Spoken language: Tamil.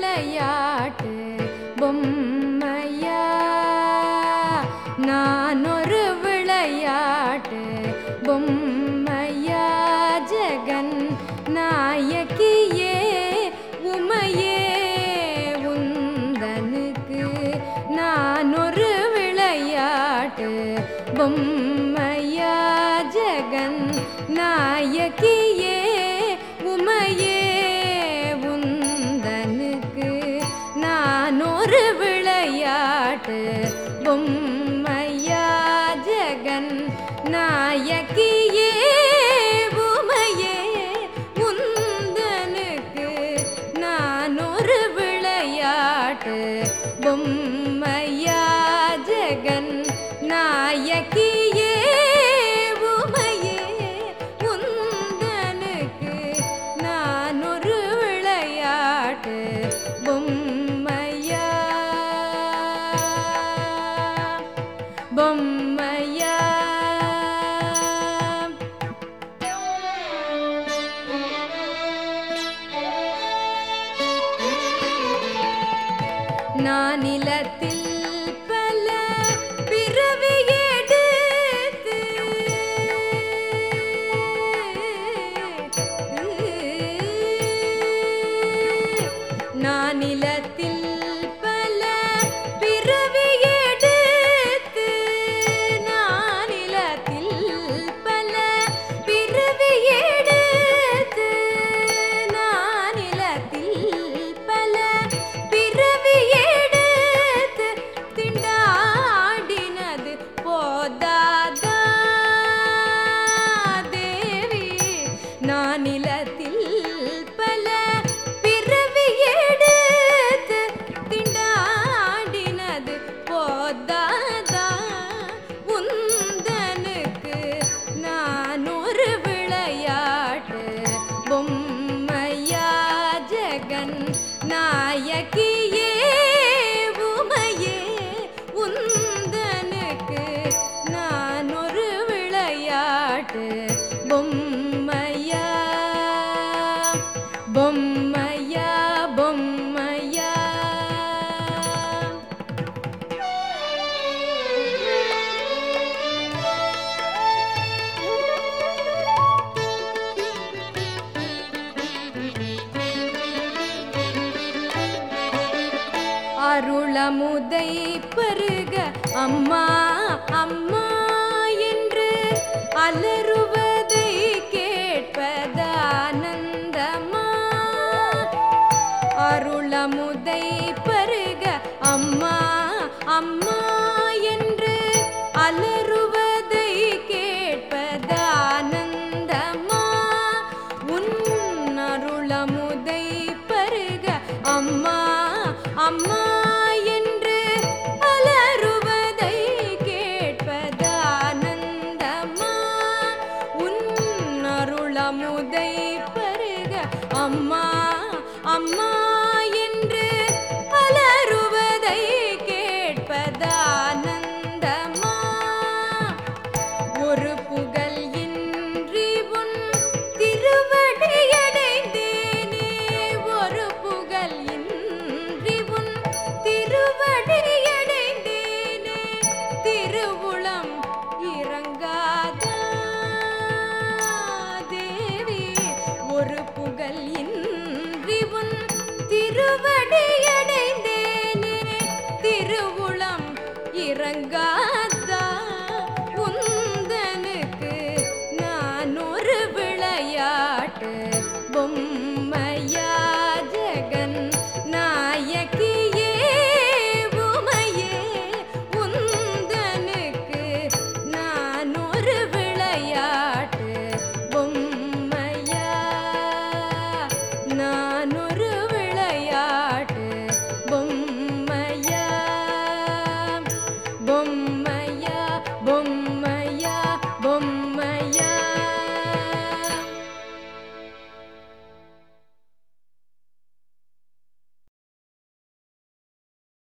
விளையாட்டு பொம்மையா நான் ஒரு விளையாட்டு பொம்மையா ஜெகன் நாயகியே உமையே உந்தனுக்கு நான் ஒரு விளையாட்டு பொம்மையா ஜெகன் நாயகியே உமையே உந்தனுக்கு நான் ஒரு விளையாட்டு பொம்மையா ஜெகன் நாயகியே உமையே உந்தனுக்கு நான் ஒரு விளையாட்டு பொம்மையா ஜெகன் நாயகியே உமையே உந்தனுக்கு நான் ஒரு விளையாட்டு பொம்மையா பொம்மையா நான் நிலத்தில் பல பிறவி எடுத்து நான் நிலத்தில் பல பிறவி எடுத்து நான் நிலத்தில் பல பிறவி எடுத்து நான் நிலத்தில் பல பிறவி எடுத்து திண்டாடினது போதாதா தேவி நான் நிலத்தில் பல பிறவி எடுத்து திண்டாடினது போதாதா உந்தனுக்கு நான் ஒரு விளையாட்டு பொம்மையா ஜெகன் நாயகியே உமையே உந்தனுக்கு நான் ஒரு விளையாட்டு பொம்மையா பொம்மையா பொம்மையா அருளமுதை பருக அம்மா அம்மா என்று அலறுவதை கேட்பதானந்தமா அருளமுதை பருக அம்மா அம்மா என்று அலறுவதை கேட்பதானந்தமா உன் அருளமுதை பருக அம்மா அம்மா என்று அலறுவதை கேட்பதானந்தமா உன் அருளமுதை பருக அம்மா அம்மா என்று அலறுவதை கேட்பதானந்தமா ஒரு புகழ் இன்றி உன் திருவடியடைந்தேனே ஒரு புகழ் இன்றி உன் திருவடியடைந்தேனே திருவுளம் இறங்காதா தேவி ஒரு புகழ் இன்றி உன் திருவடியடைந்தேனே திருவுளம் இறங்காதா உந்தனுக்கு நான் ஒரு விளையாட்டு பொம்மை